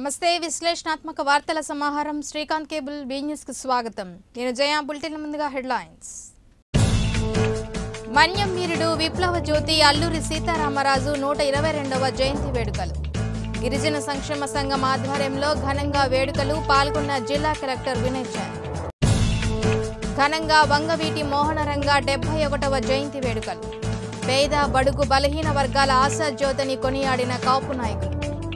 నమస్తే విశ్లేషణాత్మక వార్తల సమాహారం శ్రీకాంత్ కేబుల్ బీ న్యూస్ కు స్వాగతం నేను జయా బులెటిన్ ముందుగా హెడ్లైన్స్ మన్యం వీరుడు విప్లవ జ్యోతి అల్లూరి సీతారామరాజు నూట ఇరవై రెండవ జయంతి వేడుకలు గిరిజన సంక్షేమ సంఘం ఆధ్వర్యంలో ఘనంగా వేడుకలు పాల్గొన్న జిల్లా కలెక్టర్ వినయ్ చంద్ ఘనంగా వంగవీటి మోహనరంగ డెబ్బై ఒకటవ జయంతి వేడుకలు పేద బడుగు బలహీన వర్గాల ఆశా జ్యోతిని కొనియాడిన కాపు నాయకులు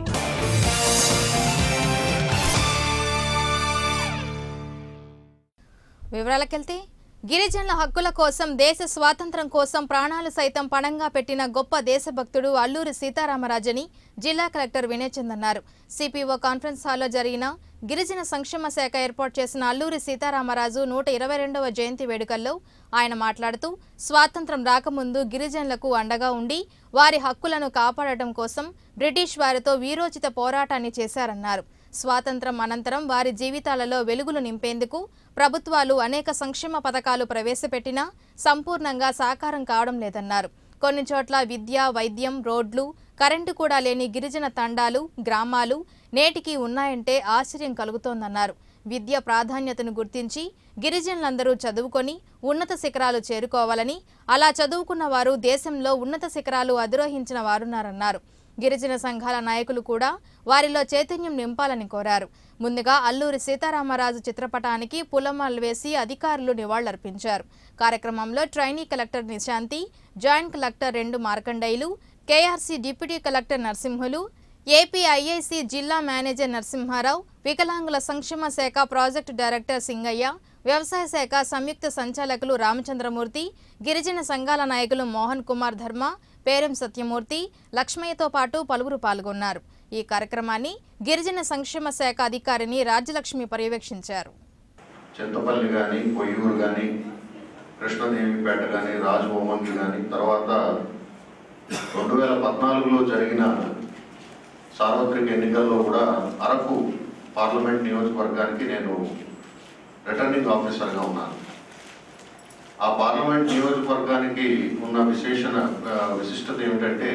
వివరాలకెళ్తే గిరిజనుల హక్కుల కోసం దేశ స్వాతంత్ర్యం కోసం ప్రాణాలు సైతం పణంగా పెట్టిన గొప్ప దేశభక్తుడు అల్లూరి సీతారామరాజని జిల్లా కలెక్టర్ వినయచంద్ అన్నారు సిపిఓ కాన్ఫరెన్స్ హాల్లో జరిగిన గిరిజన సంక్షేమ శాఖ ఏర్పాటు చేసిన అల్లూరి సీతారామరాజు నూట ఇరవై రెండవ జయంతి వేడుకల్లో ఆయన మాట్లాడుతూ స్వాతంత్ర్యం రాకముందు గిరిజనులకు అండగా ఉండి వారి హక్కులను కాపాడటం కోసం బ్రిటిష్ వారితో వీరోచిత పోరాటాన్ని చేశారన్నారు స్వాతంత్రం అనంతరం వారి జీవితాలలో వెలుగులు నింపేందుకు ప్రభుత్వాలు అనేక సంక్షేమ పథకాలు ప్రవేశపెట్టినా సంపూర్ణంగా సాకారం కావడం లేదన్నారు కొన్ని చోట్ల విద్య వైద్యం రోడ్లు కరెంటు కూడా లేని గిరిజన తండాలు గ్రామాలు నేటికి ఉన్నాయంటే ఆశ్చర్యం కలుగుతోందన్నారు విద్య ప్రాధాన్యతను గుర్తించి గిరిజనులందరూ చదువుకొని ఉన్నత శిఖరాలు చేరుకోవాలని అలా చదువుకున్న వారు దేశంలో ఉన్నత శిఖరాలు అధిరోహించిన వారున్నారన్నారు గిరిజన సంఘాల నాయకులు కూడా వారిలో చైతన్యం నింపాలని కోరారు ముందుగా అల్లూరి సీతారామరాజు చిత్రపటానికి పూలమాలలు వేసి అధికారులు నివాళులర్పించారు కార్యక్రమంలో trainee collector Nishanthi joint collector రెండు మార్కండైలు KRC deputy collector Narasimhulu AP IIC జిల్లా మేనేజర్ నరసింహారావు వికలాంగుల సంక్షేమ శాఖ ప్రాజెక్టు డైరెక్టర్ సింగయ్య వ్యవసాయ శాఖ సంయుక్త సంచాలకులు రామచంద్రమూర్తి గిరిజన సంఘాల నాయకులు మోహన్ కుమార్ ధర్మ పేరం సత్యమూర్తి లక్ష్మయ్యతో పాటు పలువురు పాల్గొన్నారు ఈ కార్యక్రమాన్ని గిరిజన సంక్షేమ శాఖ అధికారిని రాజ్యలక్ష్మి పర్యవేక్షించారు చింతపల్లి కానీ పొయ్యూరు కానీ కృష్ణదేవిపేట కానీ రాజభవన్కి కానీ తర్వాత రెండు వేల పద్నాలుగులో జరిగిన సార్వత్రిక ఎన్నికల్లో కూడా అరకు పార్లమెంట్ నియోజకవర్గానికి నేను రిటర్నింగ్ ఆఫీసర్గా ఉన్నాను ఆ పార్లమెంట్ నియోజకవర్గానికి ఉన్న విశేషణ ఆ, విశిష్టత ఏమిటంటే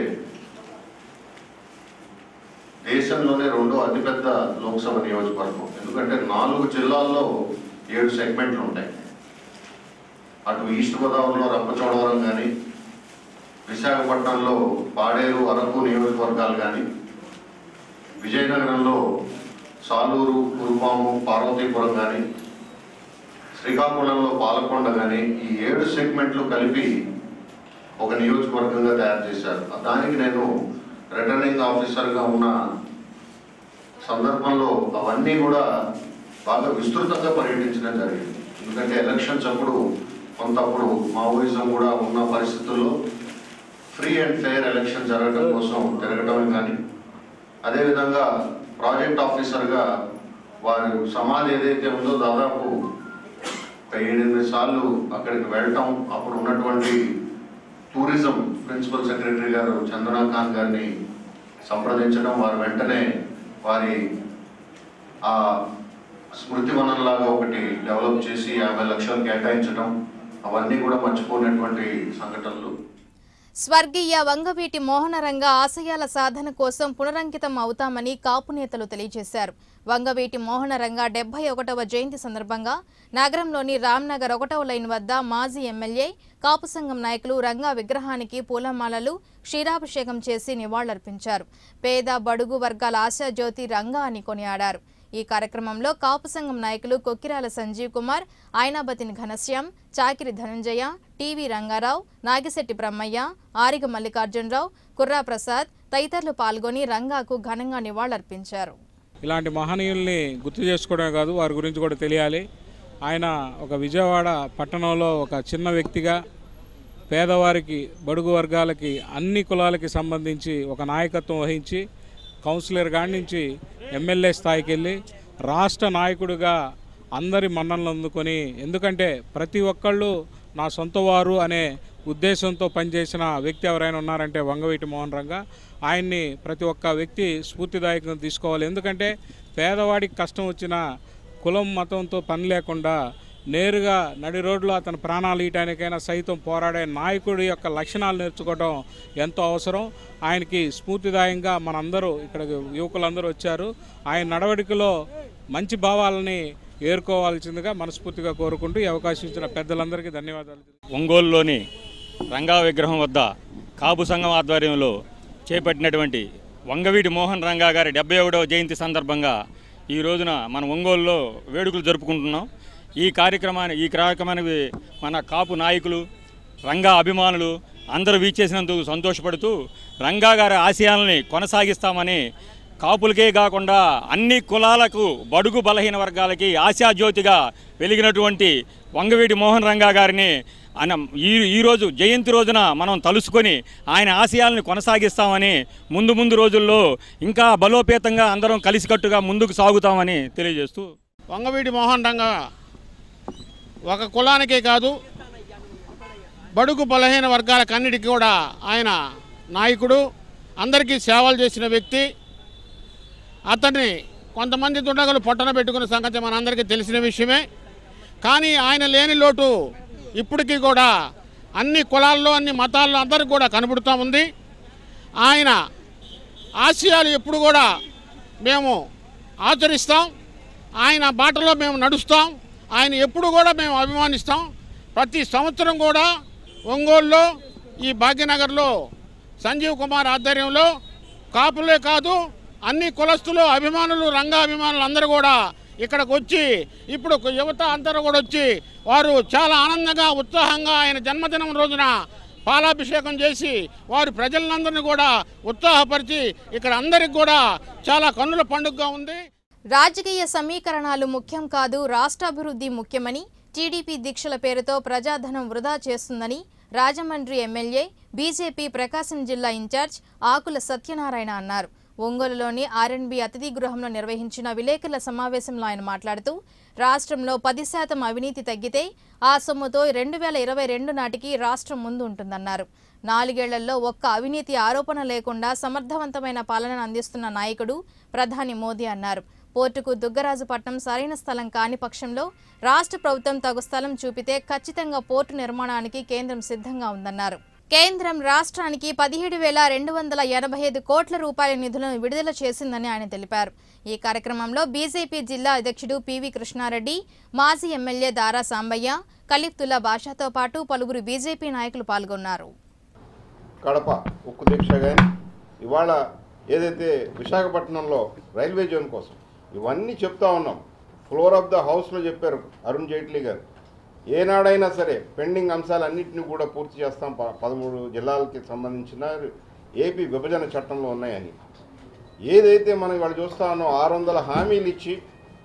దేశంలోనే రెండో అతిపెద్ద లోక్సభ నియోజకవర్గం ఎందుకంటే నాలుగు జిల్లాల్లో ఏడు సెగ్మెంట్లు ఉంటాయి అటు ఈస్ట్ గోదావరిలో రంపచోడవరం కానీ విశాఖపట్నంలో పాడేరు అరకు నియోజకవర్గాలు కానీ విజయనగరంలో సాలూరు కురుపాము పార్వతీపురం కానీ శ్రీకాకుళంలో పాలకొండ కానీ ఈ ఏడు సెగ్మెంట్లు కలిపి ఒక నియోజకవర్గంగా తయారు చేశారు దానికి నేను రిటర్నింగ్ ఆఫీసర్గా ఉన్న సందర్భంలో అవన్నీ కూడా బాగా విస్తృతంగా పర్యటించడం జరిగింది ఎందుకంటే ఎలక్షన్స్ అప్పుడు కొంత అప్పుడు మావోయిజం కూడా ఉన్న పరిస్థితుల్లో ఫ్రీ అండ్ ఫెయిర్ ఎలక్షన్ జరగడం కోసం తిరగటమే కానీ అదేవిధంగా ప్రాజెక్ట్ ఆఫీసర్గా వారి సమాధి ఏదైతే ఉందో దాదాపు ఒక ఏడెనిమిది సార్లు అక్కడికి వెళ్ళటం అప్పుడు ఉన్నటువంటి టూరిజం ప్రిన్సిపల్ సెక్రటరీ గారు చందనా ఖాన్ గారిని సంప్రదించడం వారు వెంటనే వారి ఆ స్మృతి వనంలాగా ఒకటి డెవలప్ చేసి యాభై లక్షలు కేటాయించడం అవన్నీ కూడా మర్చిపోయినటువంటి సంఘటనలు స్వర్గీయ వంగవీటి మోహనరంగ ఆశయాల సాధన కోసం పునరంకితం అవుతామని కాపు నేతలు తెలియజేశారు వంగవీటి మోహనరంగ డెబ్బై ఒకటవ జయంతి సందర్భంగా నగరంలోని రామ్నగర్ ఒకటవ లైన్ వద్ద మాజీ ఎమ్మెల్యే కాపు సంఘం నాయకులు రంగా విగ్రహానికి పూలమాలలు క్షీరాభిషేకం చేసి నివాళులర్పించారు పేద బడుగు వర్గాల ఆశాజ్యోతి రంగా అని కొనియాడారు ఈ కార్యక్రమంలో కాపు సంఘం నాయకులు కొక్కిరాల సంజీవ్ కుమార్ ఆయనాబతిని ఘనశ్యాం చాకిరి ధనంజయ టీవీ రంగారావు నాగిశెట్టి బ్రహ్మయ్య ఆరిగ మల్లికార్జునరావు కుర్రా ప్రసాద్ తదితరులు పాల్గొని రంగాకు ఘనంగా నివాళులర్పించారు ఇలాంటి మహనీయుల్ని గుర్తు చేసుకోవడమే కాదు వారి గురించి కూడా తెలియాలి ఆయన ఒక విజయవాడ పట్టణంలో ఒక చిన్న వ్యక్తిగా పేదవారికి బడుగు వర్గాలకి అన్ని కులాలకి సంబంధించి ఒక నాయకత్వం వహించి కౌన్సిలర్ కాడి నుంచి ఎమ్మెల్యే స్థాయికి వెళ్ళి రాష్ట్ర నాయకుడిగా అందరి మన్ననలు అందుకొని ఎందుకంటే ప్రతి ఒక్కళ్ళు నా సొంత వారు అనే ఉద్దేశంతో పనిచేసిన వ్యక్తి ఎవరైనా ఉన్నారంటే వంగవీటి మోహన్ రంగ ఆయన్ని ప్రతి ఒక్క వ్యక్తి స్ఫూర్తిదాయకంగా తీసుకోవాలి ఎందుకంటే పేదవాడికి కష్టం వచ్చిన కులం మతంతో పని లేకుండా నేరుగా నడి రోడ్లో అతని ప్రాణాలు ఇయటానికైనా సైతం పోరాడే నాయకుడి యొక్క లక్షణాలు నేర్చుకోవడం ఎంతో అవసరం ఆయనకి స్ఫూర్తిదాయంగా మనందరూ ఇక్కడ యువకులందరూ వచ్చారు ఆయన నడవడికలో మంచి భావాలని ఏరుకోవాల్సిందిగా మనస్ఫూర్తిగా కోరుకుంటూ ఈ అవకాశం ఇచ్చిన పెద్దలందరికీ ధన్యవాదాలు ఒంగోలులోని రంగా విగ్రహం వద్ద కాపు సంఘం ఆధ్వర్యంలో చేపట్టినటువంటి వంగవీటి మోహన్ రంగా గారి డెబ్బై ఒకటవ జయంతి సందర్భంగా ఈ రోజున మన ఒంగోలులో వేడుకలు జరుపుకుంటున్నాం ఈ కార్యక్రమాన్ని ఈ కార్యక్రమానికి మన కాపు నాయకులు రంగా అభిమానులు అందరూ వీచేసినందుకు సంతోషపడుతూ రంగా గారి ఆశయాల్ని కొనసాగిస్తామని కాపులకే కాకుండా అన్ని కులాలకు బడుగు బలహీన వర్గాలకి ఆశాజ్యోతిగా వెలిగినటువంటి వంగవీటి మోహన్ రంగా గారిని ఆయన ఈ ఈరోజు జయంతి రోజున మనం తలుసుకొని ఆయన ఆశయాలను కొనసాగిస్తామని ముందు ముందు రోజుల్లో ఇంకా బలోపేతంగా అందరం కలిసికట్టుగా ముందుకు సాగుతామని తెలియజేస్తూ వంగవీటి మోహన్ రంగ ఒక కులానికే కాదు బడుగు బలహీన వర్గాలకన్నిటికీ కూడా ఆయన నాయకుడు అందరికీ సేవలు చేసిన వ్యక్తి అతన్ని కొంతమంది దుండగులు పొట్టన పెట్టుకున్న సంగతి మనందరికీ తెలిసిన విషయమే కానీ ఆయన లేని లోటు ఇప్పటికీ కూడా అన్ని కులాల్లో అన్ని మతాల్లో అందరికీ కూడా కనబడుతూ ఉంది ఆయన ఆశయాలు ఎప్పుడు కూడా మేము ఆచరిస్తాం ఆయన బాటలో మేము నడుస్తాం ఆయన ఎప్పుడు కూడా మేము అభిమానిస్తాం ప్రతి సంవత్సరం కూడా ఒంగోలులో ఈ భాగ్యనగర్లో సంజీవ్ కుమార్ ఆధ్వర్యంలో కాపులే కాదు అన్ని కులస్తులు అభిమానులు రంగ అభిమానులు అందరూ కూడా ఇక్కడికి వచ్చి ఇప్పుడు యువత అందరూ కూడా వచ్చి వారు చాలా ఆనందంగా ఉత్సాహంగా ఆయన జన్మదినం రోజున పాలాభిషేకం చేసి వారు ప్రజలందరినీ కూడా ఉత్సాహపరిచి ఇక్కడ అందరికి కూడా చాలా కన్నుల పండుగగా ఉంది రాజకీయ సమీకరణాలు ముఖ్యం కాదు రాష్ట్రాభివృద్ధి ముఖ్యమని టీడీపీ దీక్షల పేరుతో ప్రజాధనం వృధా చేస్తుందని రాజమండ్రి ఎమ్మెల్యే బీజేపీ ప్రకాశం జిల్లా ఇన్ఛార్జ్ ఆకుల సత్యనారాయణ అన్నారు ఒంగోలులోని ఆర్ఎన్బి అతిథి గృహంలో నిర్వహించిన విలేకరుల సమావేశంలో ఆయన మాట్లాడుతూ రాష్ట్రంలో పది శాతం అవినీతి తగ్గితే ఆ సొమ్ముతో రెండు వేల ఇరవై రెండు నాటికి రాష్ట్రం ముందు ఉంటుందన్నారు నాలుగేళ్లలో ఒక్క అవినీతి ఆరోపణ లేకుండా సమర్థవంతమైన పాలనను అందిస్తున్న నాయకుడు ప్రధాని మోదీ అన్నారు పోర్టుకు దుగ్గరాజుపట్నం సరైన స్థలం కాని పక్షంలో రాష్ట్ర ప్రభుత్వం తగు స్థలం చూపితే ఖచ్చితంగా పోర్టు నిర్మాణానికి కేంద్రం సిద్ధంగా ఉందన్నారు కేంద్రం రాష్ట్రానికి పదిహేడు వేల రెండు వందల ఎనభై ఐదు కోట్ల రూపాయల నిధులను విడుదల చేసిందని ఆయన తెలిపారు ఈ కార్యక్రమంలో బీజేపీ జిల్లా అధ్యక్షుడు పివి కృష్ణారెడ్డి మాజీ ఎమ్మెల్యే దారా సాంబయ్య కలిఫ్తుల్లా భాషతో పాటు పలువురు బీజేపీ నాయకులు పాల్గొన్నారు కడప ఉక్కు దీక్ష కానీ ఇవాళ ఏదైతే విశాఖపట్నంలో రైల్వే జోన్ కోసం ఇవన్నీ చెప్తా ఉన్నాం ఫ్లోర్ ఆఫ్ ద హౌస్లో చెప్పారు అరుణ్ జైట్లీ గారు ఏనాడైనా సరే పెండింగ్ అంశాలన్నింటినీ కూడా పూర్తి చేస్తాం ప- పదమూడు జిల్లాలకి సంబంధించిన ఏపీ విభజన చట్టంలో ఉన్నాయని ఏదైతే మనం ఇవాళ చూస్తా ఉన్నాం ఆరు వందల హామీలు ఇచ్చి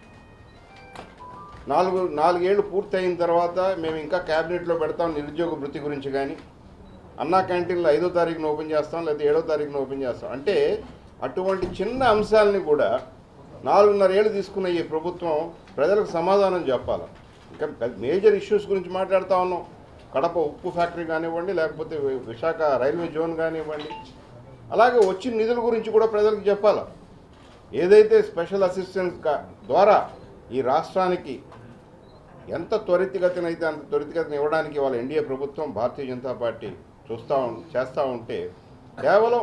నాలుగు నాలుగేళ్లు పూర్తి అయిన తర్వాత మేము ఇంకా క్యాబినెట్లో పెడతాం నిరుద్యోగ వృత్తి గురించి కానీ అన్నా క్యాంటీన్లో ఐదో తారీఖున ఓపెన్ చేస్తాం లేదా ఏడో తారీఖున ఓపెన్ చేస్తాం అంటే అటువంటి చిన్న అంశాలని కూడా నాలుగున్నర ఏళ్ళు తీసుకున్న ఈ ప్రభుత్వం ప్రజలకు సమాధానం చెప్పాలి ఇంకా పెద్ద మేజర్ ఇష్యూస్ గురించి మాట్లాడుతూ ఉన్నాం కడప ఉప్పు ఫ్యాక్టరీ కానివ్వండి లేకపోతే వి- విశాఖ రైల్వే జోన్ కానివ్వండి అలాగే వచ్చిన నిధుల గురించి కూడా ప్రజలకు చెప్పాలి ఏదైతే స్పెషల్ అసిస్టెన్స్ కా- ద్వారా ఈ రాష్ట్రానికి ఎంత త్వరితగతిన అయితే అంత త్వరితగతిన ఇవ్వడానికి వాళ్ళ ఎన్డీఏ ప్రభుత్వం భారతీయ జనతా పార్టీ చూస్తూ ఉం- చేస్తూ ఉంటే కేవలం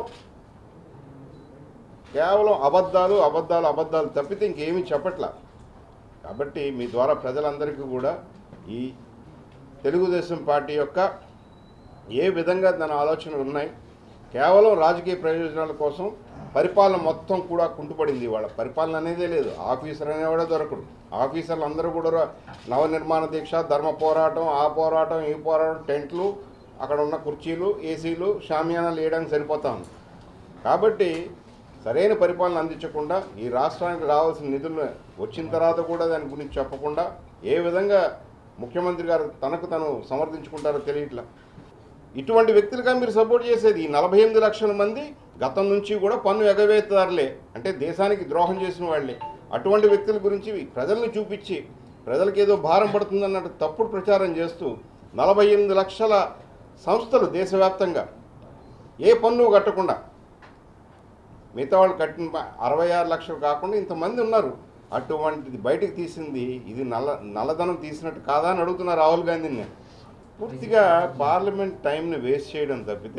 కేవలం అబద్ధాలు అబద్ధాలు అబద్ధాలు తప్పితే ఇంకేమీ చెప్పట్లా కాబట్టి మీ ద్వారా ప్రజలందరికీ కూడా ఈ తెలుగుదేశం పార్టీ యొక్క ఏ విధంగా దాని ఆలోచనలు ఉన్నాయి కేవలం రాజకీయ ప్రయోజనాల కోసం పరిపాలన మొత్తం కూడా కుంటుపడింది వాళ్ళ పరిపాలన అనేదే లేదు ఆఫీసర్ అనేవాడే దొరకడు ఆఫీసర్లు అందరూ కూడా రా- నవనిర్మాణ దీక్ష ధర్మ పోరాటం ఆ పోరాటం ఈ పోరాటం టెంట్లు అక్కడ ఉన్న కుర్చీలు ఏసీలు షామియానాలు వేయడానికి సరిపోతా ఉంది కాబట్టి సరైన పరిపాలన అందించకుండా ఈ రాష్ట్రానికి రావాల్సిన నిధులు వచ్చిన తర్వాత కూడా దాని గురించి చెప్పకుండా ఏ విధంగా ముఖ్యమంత్రి గారు తనకు తను సమర్థించుకుంటారో తెలియట్లా ఇటువంటి వ్యక్తులుగా మీరు సపోర్ట్ చేసేది ఈ నలభై ఎనిమిది లక్షల మంది గతం నుంచి కూడా పన్ను ఎగవేతారులే అంటే దేశానికి ద్రోహం చేసిన వాళ్ళే అటువంటి వ్యక్తుల గురించి ప్రజల్ని చూపించి ప్రజలకు ఏదో భారం పడుతుందన్నట్టు తప్పుడు ప్రచారం చేస్తూ నలభై ఎనిమిది లక్షల సంస్థలు దేశవ్యాప్తంగా ఏ పన్ను కట్టకుండా మిగతా వాళ్ళు కట్టిన ప- అరవై ఆరు లక్షలు కాకుండా ఇంతమంది ఉన్నారు అటువంటిది బయటకు తీసింది ఇది నల్ల నల్లధనం తీసినట్టు కాదా అని అడుగుతున్నా రాహుల్ గాంధీని నేను. పూర్తిగా పార్లమెంట్ టైంని వేస్ట్ చేయడం తప్పితే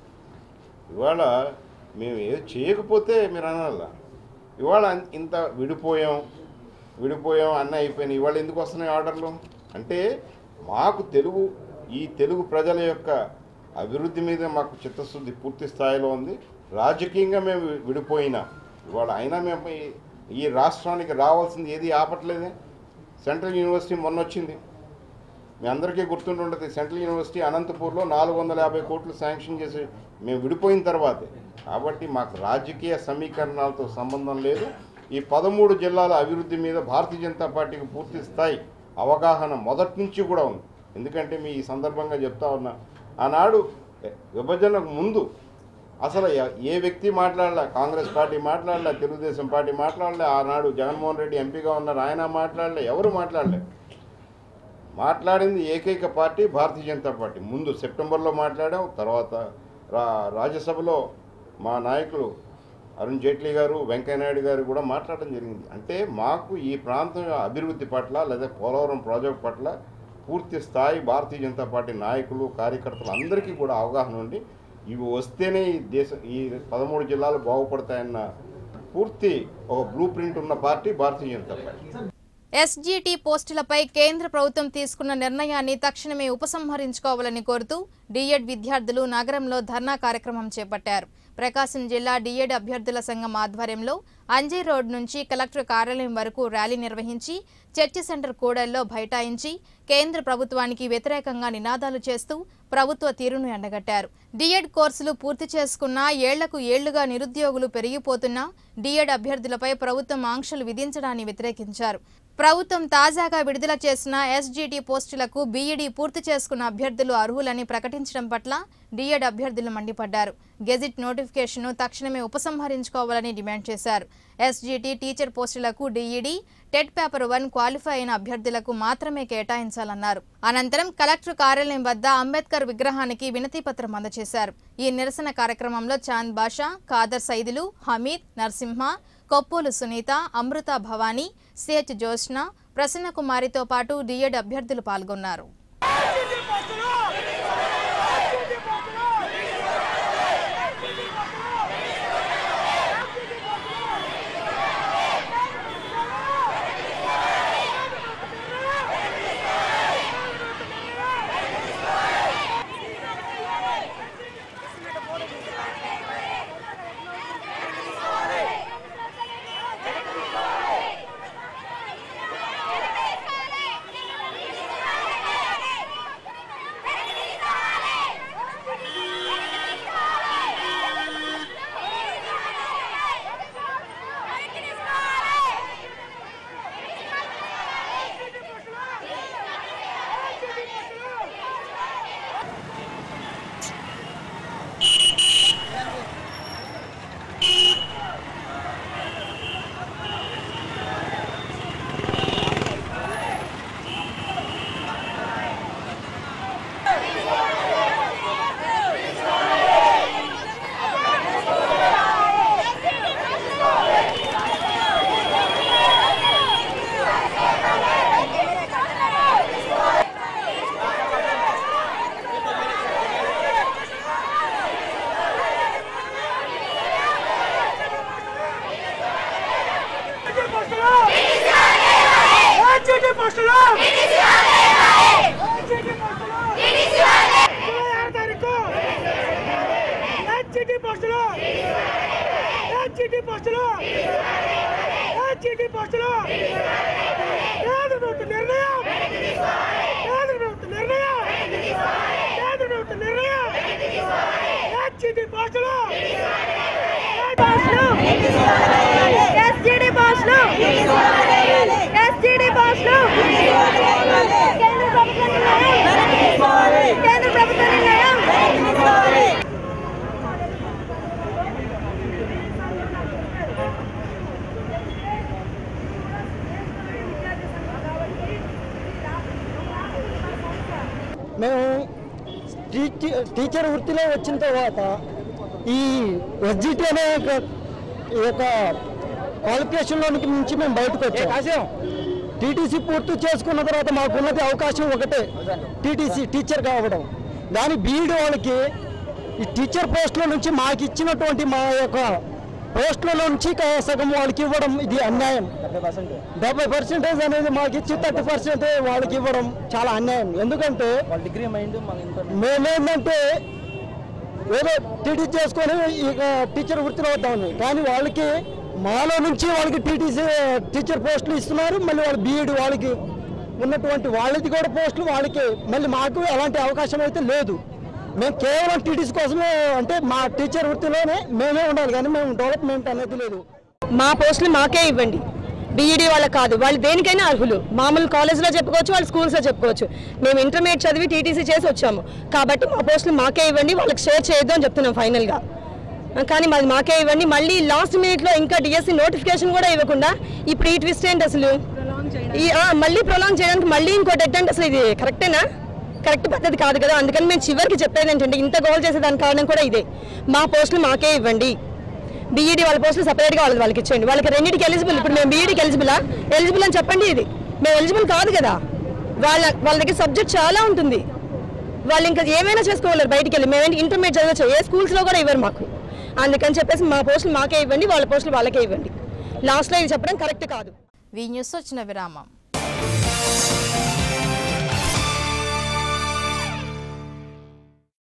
ఇవాళ మేము ఏదో చేయకపోతే మీరు అనాల ఇవాళ అన్- ఇంత విడిపోయాం విడిపోయాం అన్నీ అయిపోయినాయి ఇవాళ ఎందుకు వస్తున్నాయి ఆర్డర్లు అంటే మాకు తెలుగు ఈ తెలుగు ప్రజల యొక్క అభివృద్ధి మీద మాకు చిత్తశుద్ధి పూర్తి స్థాయిలో ఉంది రాజకీయంగా మేము వి- విడిపోయినా ఇవాళ అయినా మేము ఈ- ఈ రాష్ట్రానికి రావాల్సింది ఏది ఆపట్లేదే సెంట్రల్ యూనివర్సిటీ మొన్న వచ్చింది మీ అందరికీ గుర్తుంటుంటుంది సెంట్రల్ యూనివర్సిటీ అనంతపూర్లో నాలుగు వందల యాభై కోట్లు శాంక్షన్ చేసి మేము విడిపోయిన తర్వాతే కాబట్టి మాకు రాజకీయ సమీకరణాలతో సంబంధం లేదు ఈ పదమూడు జిల్లాల అభివృద్ధి మీద భారతీయ జనతా పార్టీకి పూర్తి స్థాయి అవగాహన మొదటి నుంచి కూడా ఉంది ఎందుకంటే మీ ఈ సందర్భంగా చెప్తా ఉన్నా ఆనాడు విభజనకు ముందు అసలు ఎ- ఏ వ్యక్తి మాట్లాడలే కాంగ్రెస్ పార్టీ మాట్లాడలే తెలుగుదేశం పార్టీ మాట్లాడలే ఆనాడు జగన్మోహన్ రెడ్డి ఎంపీగా ఉన్నారు ఆయన మాట్లాడలే ఎవరు మాట్లాడలే మాట్లాడింది ఏకైక పార్టీ భారతీయ జనతా పార్టీ ముందు సెప్టెంబర్లో మాట్లాడాం తర్వాత రా రాజ్యసభలో మా నాయకులు అరుణ్ జైట్లీ గారు వెంకయ్యనాయుడు గారు కూడా మాట్లాడడం జరిగింది అంటే మాకు ఈ ప్రాంతం అభివృద్ధి పట్ల లేదా పోలవరం ప్రాజెక్ట్ పట్ల పూర్తి స్థాయి భారతీయ జనతా పార్టీ నాయకులు కార్యకర్తలు అందరికీ కూడా అవగాహన ఉండి ఇవి వస్తేనే ఈ దేశ ఈ పదమూడు జిల్లాలు బాగుపడతాయన్న పూర్తి ఒక బ్లూ ప్రింట్ ఉన్న party Bharatiya Janata party SGT పోస్టులపై కేంద్ర ప్రభుత్వం తీసుకున్న నిర్ణయాన్ని తక్షణమే ఉపసంహరించుకోవాలని కోరుతూ డిఎడ్ విద్యార్థులు నగరంలో ధర్నా కార్యక్రమం చేపట్టారు ప్రకాశం జిల్లా డిఎడ్ అభ్యర్థుల సంఘం ఆధ్వర్యంలో అంజీ రోడ్ నుంచి కలెక్టర్ కార్యాలయం వరకు ర్యాలీ నిర్వహించి చర్చి సెంటర్ కూడల్లో బైఠాయించి కేంద్ర ప్రభుత్వానికి వ్యతిరేకంగా నినాదాలు చేస్తూ ప్రభుత్వ తీరును ఎండగట్టారు డిఎడ్ కోర్సులు పూర్తి చేసుకున్న ఏళ్లకు ఏళ్లుగా నిరుద్యోగులు పెరిగిపోతున్నా డిఎడ్ అభ్యర్థులపై ప్రభుత్వం ఆంక్షలు విధించడాన్ని వ్యతిరేకించారు ప్రభుత్వం తాజాగా విడుదల చేసిన ఎస్జీటీ పోస్టులకు బీఈడీ పూర్తి చేసుకున్న అభ్యర్థులు అర్హులని ప్రకటించడం పట్ల డిఎడ్ అభ్యర్థులు మండిపడ్డారు గెజిట్ నోటిఫికేషన్ను తక్షణమే ఉపసంహరించుకోవాలని డిమాండ్ చేశారు ఎస్జీటీ టీచర్ పోస్టులకు DEd TET paper one qualify అయిన అభ్యర్థులకు మాత్రమే కేటాయించాలన్నారు అనంతరం కలెక్టర్ కార్యాలయం వద్ద అంబేద్కర్ విగ్రహానికి వినతి పత్రం అందజేశారు ఈ నిరసన కార్యక్రమంలో చాంద్ బాషా ఖాదర్ సైదులు హమీద్ నరసింహ కొప్పోలు సునీత అమృత భవానీ సిహెచ్ జోష్న ప్రసన్న కుమారితో పాటు డిఎడ్ అభ్యర్థులు పాల్గొన్నారు ఎస్జిడి భాషలు ఎస్జిడి భాషలు కేంద్ర ప్రభుత్వ నిర్ణయం కేంద్ర ప్రభుత్వ నిర్ణయం మేము టీచ- టీచర్ వృత్తిలో వచ్చిన తర్వాత ఈ ఎస్జిటి అనే ఒక ఈ యొక్క క్వాలిఫికేషన్లో నుంచి మేము బయటకు వచ్చాం టీటీసీ పూర్తి చేసుకున్న తర్వాత మాకున్నది అవకాశం ఒకటే టీటీసీ టీచర్ కావడం కానీ బీఈడి వాళ్ళకి ఈ టీచర్ పోస్టుల నుంచి మాకు ఇచ్చినటువంటి మా యొక్క పోస్టుల నుంచి క- సగం వాళ్ళకి ఇవ్వడం ఇది అన్యాయం డెబ్బై పర్సెంటేజ్ అనేది మాకు ఇచ్చి థర్టీ పర్సెంటేజ్ వాళ్ళకి ఇవ్వడం చాలా అన్యాయం ఎందుకంటే డిగ్రీ మైండ్ మేమేంటంటే ఏదో టీటీ చేసుకొని ఇక టీచర్ వృత్తిలో వద్దామని కానీ వాళ్ళకి మాలో నుంచి వాళ్ళకి టీటీసీ టీచర్ పోస్టులు ఇస్తున్నారు మళ్ళీ వాళ్ళ బీఈడి వాళ్ళకి ఉన్నటువంటి వాళ్ళది కూడా పోస్టులు వాళ్ళకి మళ్ళీ మాకు అలాంటి అవకాశం అయితే లేదు మేము కేవలం టీటీసీ కోసమే అంటే మా టీచర్ వృత్తిలోనే మేమే ఉండాలి కానీ మేము డెవలప్మెంట్ అనేది లేదు మా పోస్టులు మాకే ఇవ్వండి బీఈడీ వాళ్ళకి కాదు వాళ్ళు దేనికైనా అర్హులు మామూలు కాలేజ్లో చెప్పుకోవచ్చు వాళ్ళు స్కూల్స్లో చెప్పుకోవచ్చు మేము ఇంటర్మీడియట్ చదివి టీటీసీ చేసి వచ్చాము కాబట్టి మా పోస్టులు మాకే ఇవ్వండి వాళ్ళకి షేర్ చేయొద్దు అని చెప్తున్నాం ఫైనల్గా కానీ మాది మాకే ఇవ్వండి మళ్ళీ లాస్ట్ మినిట్లో ఇంకా డిఎస్సి నోటిఫికేషన్ కూడా ఇవ్వకుండా ఇప్పుడు ఈ ట్విస్ట్ ఏంటి అసలు ఈ ఆ, మళ్ళీ ప్రొలాంగ్ చేయడానికి మళ్ళీ ఇంకోటి ఎట్టండి అసలు ఇది కరెక్టేనా కరెక్ట్ పద్ధతి కాదు కదా అందుకని మేము చివరికి చెప్పేది ఏంటంటే ఇంత గోల్ చేసేదానికి కారణం కూడా ఇదే మా పోస్టులు మాకే ఇవ్వండి బీఈడీ వాళ్ళ పోస్టులు సపరేట్గా వాళ్ళకి వాళ్ళకి ఇచ్చేయండి వాళ్ళకి రెండింటికి ఎలిజిబుల్ ఇప్పుడు మేము బీఈడీకి ఎలిజిబులా ఎలిజిబుల్ అని చెప్పండి ఇది మేము ఎలిజిబుల్ కాదు కదా వాళ్ళ వాళ్ళ దగ్గర సబ్జెక్ట్ చాలా ఉంటుంది వాళ్ళు ఇంకా ఏమైనా చేసుకోగలరు బయటికి వెళ్ళి మేమేంటి ఇంటర్మీడియట్ చదవచ్చు ఏ స్కూల్స్లో కూడా ఇవ్వరు మాకు అందుకని చెప్పేసి మా పోస్టులు మాకే ఇవ్వండి వాళ్ళ పోస్టులు వాళ్ళకే ఇవ్వండి లాస్ట్లో ఇది చెప్పడం కరెక్ట్ కాదు వి న్యూస్ వచ్చిన విరామం